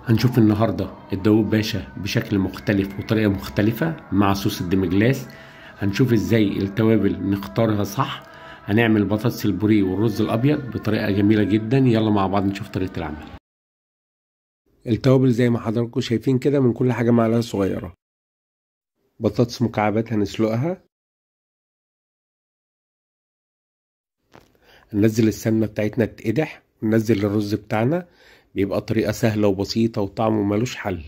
هنشوف النهاردة الداوود باشا بشكل مختلف وطريقة مختلفة مع صوص الدمجلاس هنشوف ازاي التوابل نختارها صح هنعمل بطاطس البوريه والرز الابيض بطريقة جميلة جدا يلا مع بعض نشوف طريقة العمل التوابل زي ما حضراتكم شايفين كده من كل حاجة معلقة صغيرة بطاطس مكعبات هنسلقها ننزل السمنة بتاعتنا تتقدح ننزل الرز بتاعنا بيبقى طريقة سهلة وبسيطة وطعمه ملوش حل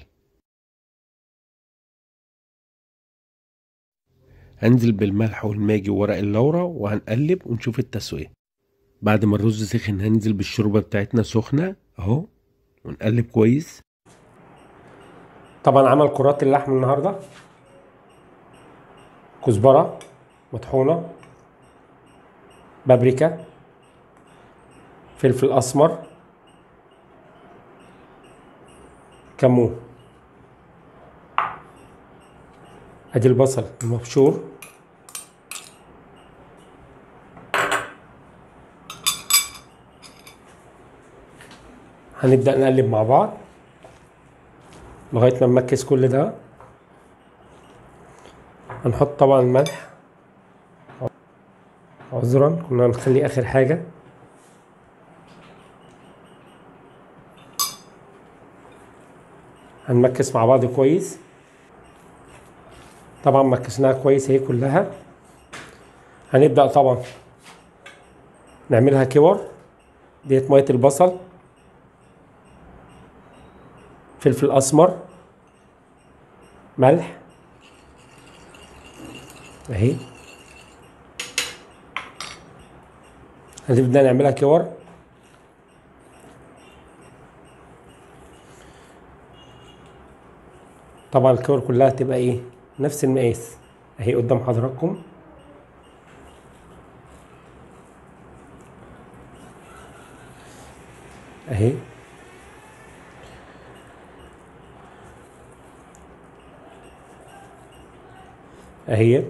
هنزل بالملح والماجي وورق اللورا وهنقلب ونشوف التسوية بعد ما الرز سخن هننزل بالشوربة بتاعتنا سخنة اهو ونقلب كويس طبعا عمل كرات اللحم النهارده كزبره مطحونه بابريكا فلفل اسمر كمون ادي البصل المبشور هنبدأ نقلب مع بعض لغاية ما نمكس كل ده هنحط طبعا الملح عذرا كنا هنخليه آخر حاجة هنمكس مع بعض كويس طبعا مكسناها كويس اهي كلها هنبدأ طبعا نعملها كور ديت مية البصل فلفل اسمر ملح اهي هنبدا نعملها كور طبعا الكور كلها تبقى ايه نفس المقاس اهي قدام حضراتكم اهي اهي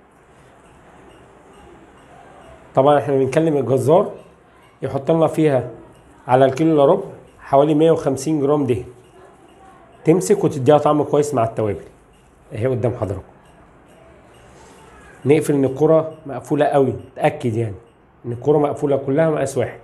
طبعا احنا بنكلم الجزار يحط لنا فيها على الكيلو الا ربع حوالي 150 جرام دهن تمسك وتديها طعم كويس مع التوابل اهي قدام حضراتكم نقفل ان الكرة مقفولة قوي اتأكد يعني ان الكرة مقفولة كلها مقاس واحد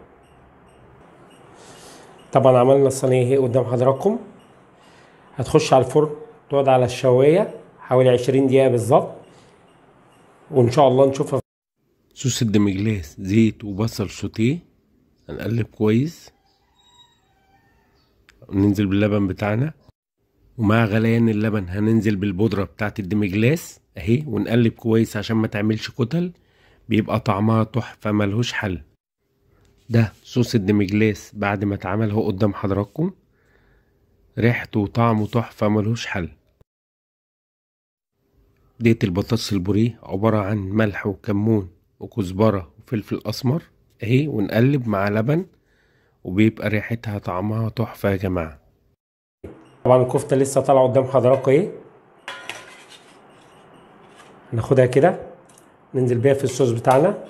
طبعا عملنا الصينية اهي قدام حضراتكم هتخش على الفرن تقعد على الشواية حوالي 20 دقيقة بالظبط وان شاء الله نشوفها صوص الدمجلاس زيت وبصل سوتيه هنقلب كويس وننزل باللبن بتاعنا ومع غليان اللبن هننزل بالبودرة بتاعت الدمجلاس اهي ونقلب كويس عشان ما تعملش كتل بيبقى طعمها تحفة ملهوش حل ده صوص الدمجلاس بعد ما اتعمل اهو قدام حضراتكم ريحته وطعمه تحفة ملهوش حل ديت البطاطس البوريه عبارة عن ملح وكمون وكزبرة وفلفل أسمر اهي ونقلب مع لبن وبيبقى ريحتها طعمها تحفة يا جماعة طبعا الكفتة لسه طالعة قدام حضراتكم اهي ناخدها كده ننزل بيها في الصوص بتاعنا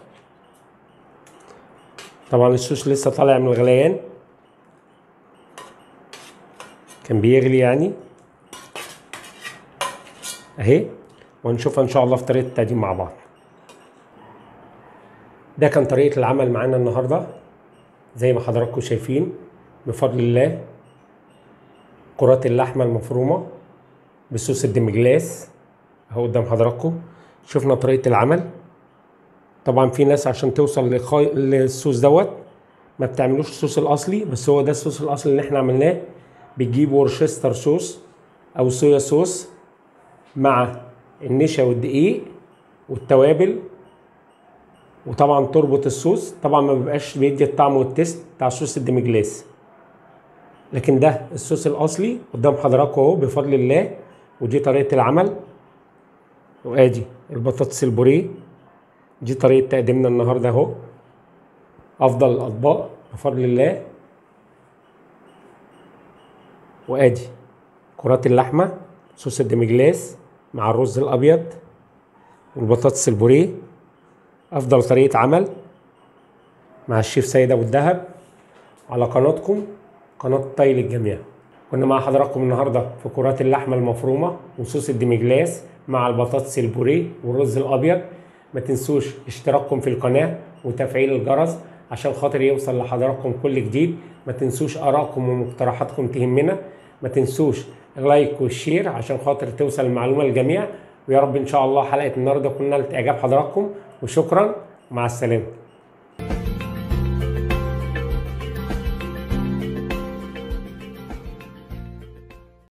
طبعا الصوص لسه طالع من الغليان كان بيغلي يعني اهي وهنشوفها ان شاء الله في طريقه التقديم مع بعض ده كان طريقه العمل معانا النهارده زي ما حضراتكم شايفين بفضل الله كرات اللحمه المفرومه بصوص الدمجلاس اهو قدام حضراتكم شفنا طريقه العمل طبعا في ناس عشان توصل لخي... للصوص دوت ما بتعملوش الصوص الاصلي بس هو ده الصوص الاصلي اللي احنا عملناه بتجيب ورشستر صوص او صويا صوص مع النشا والدقيق والتوابل وطبعا تربط الصوص طبعا ما بيبقاش بيدي الطعم والتست بتاع صوص الدمجلاس لكن ده الصوص الاصلي قدام حضراتكم اهو بفضل الله ودي طريقه العمل وادي البطاطس البوريه دي طريقه تقديمنا النهارده اهو افضل الاطباق بفضل الله وادي كرات اللحمه صوص الدمجلاس مع الرز الابيض والبطاطس البوريه افضل طريقه عمل مع الشيف سيد ابو الدهب على قناتكم قناه طي للجميع كنا مع حضراتكم النهارده في كرات اللحمه المفرومه وصوص الديمجلاس مع البطاطس البوريه والرز الابيض ما تنسوش اشتراككم في القناه وتفعيل الجرس عشان خاطر يوصل لحضراتكم كل جديد ما تنسوش ارائكم ومقترحاتكم تهمنا ما تنسوش اللايك والشير عشان خاطر توصل المعلومه للجميع ويا رب ان شاء الله حلقه النهارده تكون نالت اعجاب حضراتكم وشكرا مع السلامه